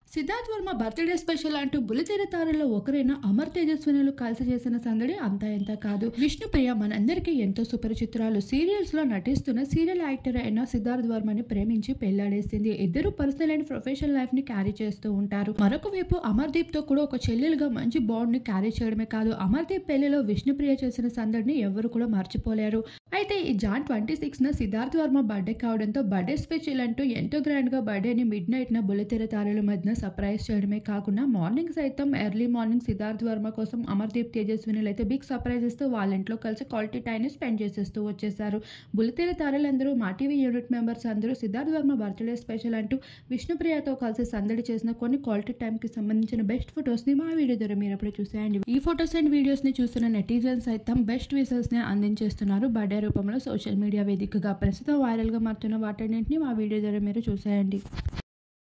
Siddharth Varma birthday special అంటూ బులితెర తారల్లో ఒకరైన అమర్ తేజస్వినులు కలిసి చేసిన సందడి అంతా ఎంత కాదు విష్ణుప్రియ మనందరికీ ఎంతో సుపరిచితురాలు సీరియల్స్ లో నటిస్తున్న సీరియల్ యాక్టర్ అయిన సిద్ధార్థ్ వర్మని ప్రేమించి పెళ్లాడేసింది ఇద్దరు పర్సనల్ అండ్ ప్రొఫెషనల్ లైఫ్ ని క్యారీ చేస్తూ ఉంటారు మరొక వైపు అమర్దీప్ తో కూడా ఒక చెల్లెలుగా మంచి బాండ్ ని క్యారీ చేయడమే కాదు అమర్దీప్ పెళ్లిలో విష్ణుప్రియ చేసిన సందడిని ఎవరు కూడా మర్చిపోలేరు అయితే ఈ జాన్ ట్వంటీ సిక్స్ న సిద్ధార్థ్ వర్మ బర్త్డే కావడంతో బర్త్డే స్పెషల్ అంటూ ఎంతో గ్రాండ్ గా బర్త్డేని మిడ్ నైట్ న బుల్లితెర తారల మధ్య సర్ప్రైజ్ చేయడమే కాకుండా మార్నింగ్ సైతం ఎర్లీ మార్నింగ్ సిద్ధార్థ్ వర్మ కోసం అమర్దీప్ తేజస్వినులు అయితే బిగ్ సర్ప్రైజ్ ఇస్తూ వాళ్ళ ఇంట్లో కలిసి క్వాలిటీ టైం స్పెండ్ చేసేస్తూ వచ్చేసారు బుల్లితెర తారలందరూ మా టీవీ యూనిట్ మెంబర్స్ అందరూ సిద్ధార్థ్ వర్మ బర్త్డే స్పెషల్ అంటూ విష్ణుప్రియతో కలిసి సందడి చేసిన కొన్ని క్వాలిటీ టైం కి సంబంధించిన బెస్ట్ ఫొటోస్ ని మా వీడియో ద్వారా మీరు అప్పుడు చూసేయండి ఈ ఫొటోస్ అండ్ వీడియోస్ ని చూసిన నెటిజన్స్ సైతం బెస్ట్ విషెస్ ని అందించేస్తున్నారు బర్త్డే రూపంలో సోషల్ మీడియా వేదికగా ప్రస్తుతం వైరల్ గా మారుతున్న వాటన్నింటినీ మా వీడియో ద్వారా మీరు చూసేయండి